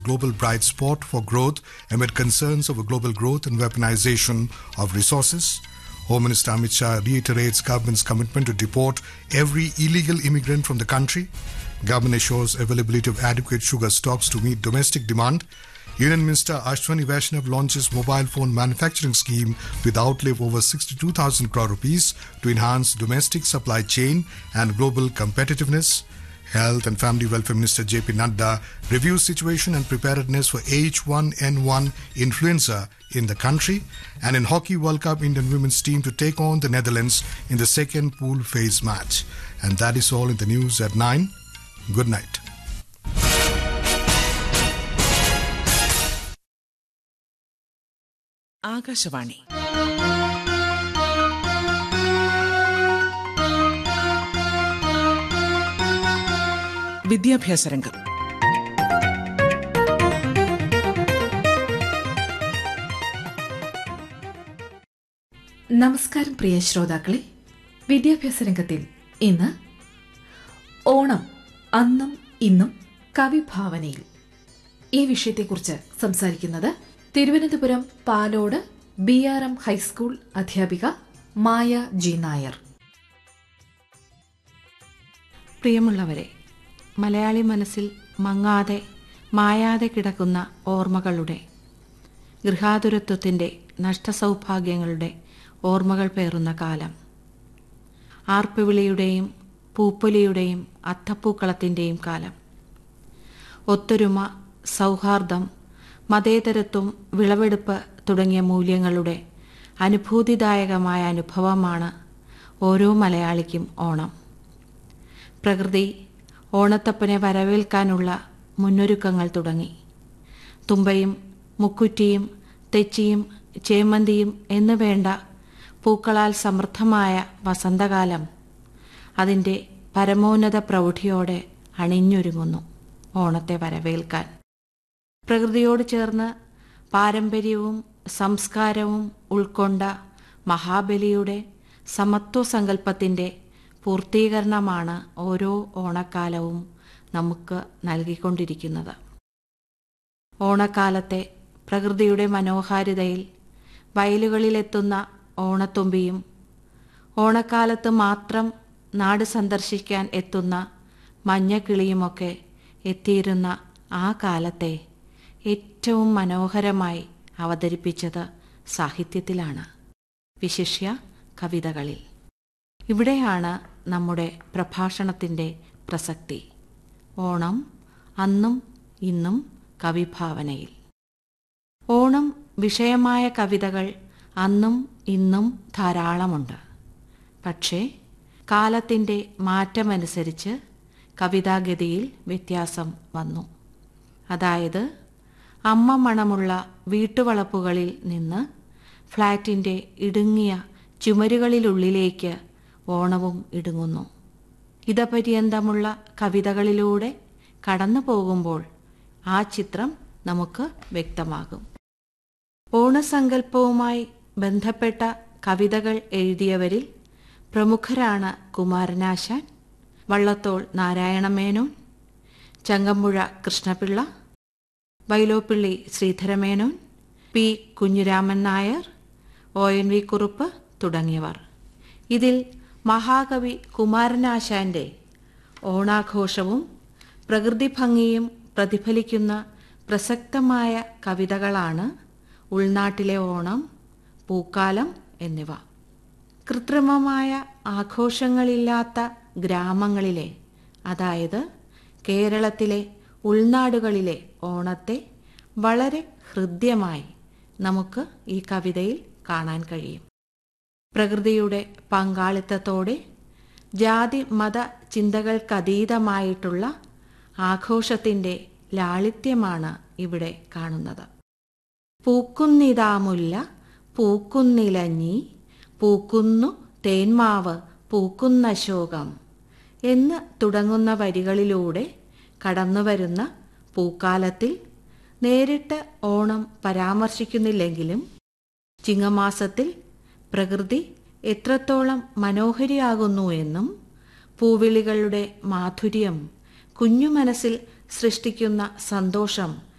global bright spot for growth amid concerns over global growth and weaponization of resources. Home Minister Amit Shah reiterates government's commitment to deport every illegal immigrant from the country. Government assures availability of adequate sugar stocks to meet domestic demand. Union Minister Ashwani Vaishnav launches mobile phone manufacturing scheme with outlay of over 62,000 crore rupees to enhance domestic supply chain and global competitiveness. Health and Family Welfare Minister JP Nadda reviews situation and preparedness for H1N1 influenza in the country. And in Hockey World Cup, Indian women's team to take on the Netherlands in the second pool phase match. And that is all in the news at 9. Good night. Akashvani വിദ്യാഭ്യാസ രംഗം നമസ്കാരം പ്രിയ ശ്രോതാക്കളെ വിദ്യാഭ്യാസ രംഗത്തിൽ ഇന്ന് ഓണം അന്നും ഇന്നും കവിഭാവനയിൽ ഈ വിഷയത്തെക്കുറിച്ച് സംസാരിക്കുന്നത് Thiruvananthapuram Palode B R M high school അധ്യാപിക മായ ജി നായർ പ്രിയമുള്ളവരെ മലയാളി മനസ്സിൽ മങ്ങാതെ മായാതെ കിടക്കുന്ന ഓർമ്മകളുടെ ഗൃഹാതുരത്വത്തിൻ്റെ നഷ്ടസൗഭാഗ്യങ്ങളുടെ ഓർമ്മകൾ പേറുന്ന കാലം ആർപ്പുവിളിയുടെയും പൂപ്പൊലിയുടെയും അത്തപ്പൂക്കളത്തിൻ്റെയും കാലം ഒത്തൊരുമ സൗഹാർദ്ദം മതേതരത്വം വിളവെടുപ്പ് തുടങ്ങിയ മൂല്യങ്ങളുടെ അനുഭൂതിദായകമായ അനുഭവമാണ് ഓരോ മലയാളിക്കും ഓണം പ്രകൃതി ഓണത്തപ്പനെ വരവേൽക്കാനുള്ള മുന്നൊരുക്കങ്ങൾ തുടങ്ങി തുമ്പയും മുക്കുറ്റിയും തെച്ചിയും ചേമന്തിയും എന്നു വേണ്ട പൂക്കളാൽ സമൃദ്ധമായ വസന്തകാലം അതിൻ്റെ പരമോന്നത പ്രൗഢിയോടെ അണിഞ്ഞൊരുങ്ങുന്നു ഓണത്തെ വരവേൽക്കാൻ പ്രകൃതിയോട് ചേർന്ന് പാരമ്പര്യവും സംസ്കാരവും ഉൾക്കൊണ്ട മഹാബലിയുടെ സമത്വ സങ്കല്പത്തിൻ്റെ പൂർത്തീകരണമാണ് ഓരോ ഓണക്കാലവും നമുക്ക് നൽകിക്കൊണ്ടിരിക്കുന്നത് ഓണക്കാലത്തെ പ്രകൃതിയുടെ മനോഹാരിതയിൽ വയലുകളിലെത്തുന്ന ഓണത്തുമ്പിയും ഓണക്കാലത്ത് മാത്രം നാട് സന്ദർശിക്കാൻ എത്തുന്ന മഞ്ഞക്കിളിയുമൊക്കെ എത്തിയിരുന്ന ആ കാലത്തെ ഏറ്റവും മനോഹരമായി അവതരിപ്പിച്ചത് സാഹിത്യത്തിലാണ് വിശിഷ്യ കവിതകളിൽ ഇവിടെയാണ് നമ്മുടെ പ്രഭാഷണത്തിൻ്റെ പ്രസക്തി ഓണം അന്നും ഇന്നും കവിഭാവനയിൽ ഓണം വിഷയമായ കവിതകൾ അന്നും ഇന്നും ധാരാളമുണ്ട് പക്ഷേ കാലത്തിൻ്റെ മാറ്റമനുസരിച്ച് കവിതാഗതിയിൽ വ്യത്യാസം വന്നു അതായത് അമ്മ മണമുള്ള വീട്ടുവളപ്പുകളിൽ നിന്ന് ഫ്ലാറ്റിൻ്റെ ഇടുങ്ങിയ ചുമരുകളിലുള്ളിലേക്ക് ഓണവും ഇടുങ്ങുന്നു ഇതപര്യന്തമുള്ള കവിതകളിലൂടെ കടന്നു പോകുമ്പോൾ ആ ചിത്രം നമുക്ക് വ്യക്തമാകും ഓണസങ്കല്പവുമായി ബന്ധപ്പെട്ട കവിതകൾ എഴുതിയവരിൽ പ്രമുഖരാണ് Kumaranasan Vallathol Narayanamenon Changampuzha Krishnapillai Vyloppilli Sreedharamenon P Kunhiraman Nair O N V Kurup തുടങ്ങിയവർ ഇതിൽ മഹാകവി കുമാരനാശാന്റെ ഓണാഘോഷവും പ്രകൃതി ഭംഗിയും പ്രതിഫലിക്കുന്ന പ്രസക്തമായ കവിതകളാണ് ഉൾനാട്ടിലെ ഓണം പൂക്കാലം എന്നിവ കൃത്രിമമായ ആഘോഷങ്ങളില്ലാത്ത ഗ്രാമങ്ങളിലെ അതായത് കേരളത്തിലെ ഉൾനാടുകളിലെ ഓണത്തെ വളരെ ഹൃദ്യമായി നമുക്ക് ഈ കവിതയിൽ കാണാൻ കഴിയും പ്രകൃതിയുടെ പങ്കാളിത്തത്തോടെ ജാതി മത ചിന്തകൾക്കതീതമായിട്ടുള്ള ആഘോഷത്തിൻ്റെ ലാളിത്യമാണ് ഇവിടെ കാണുന്നത് പൂക്കുന്നിതാമുല്ല പൂക്കുന്നിലഞ്ഞി പൂക്കുന്നു തേന്മാവ് പൂക്കുന്ന ശോകം എന്ന് തുടങ്ങുന്ന വരികളിലൂടെ കടന്നുവരുന്ന പൂക്കാലത്തിൽ നേരിട്ട് ഓണം പരാമർശിക്കുന്നില്ലെങ്കിലും ചിങ്ങമാസത്തിൽ പ്രകൃതി എത്രത്തോളം മനോഹരിയാകുന്നു എന്നും പൂവിളികളുടെ മാധുര്യം കുഞ്ഞു മനസ്സിൽ സൃഷ്ടിക്കുന്ന സന്തോഷം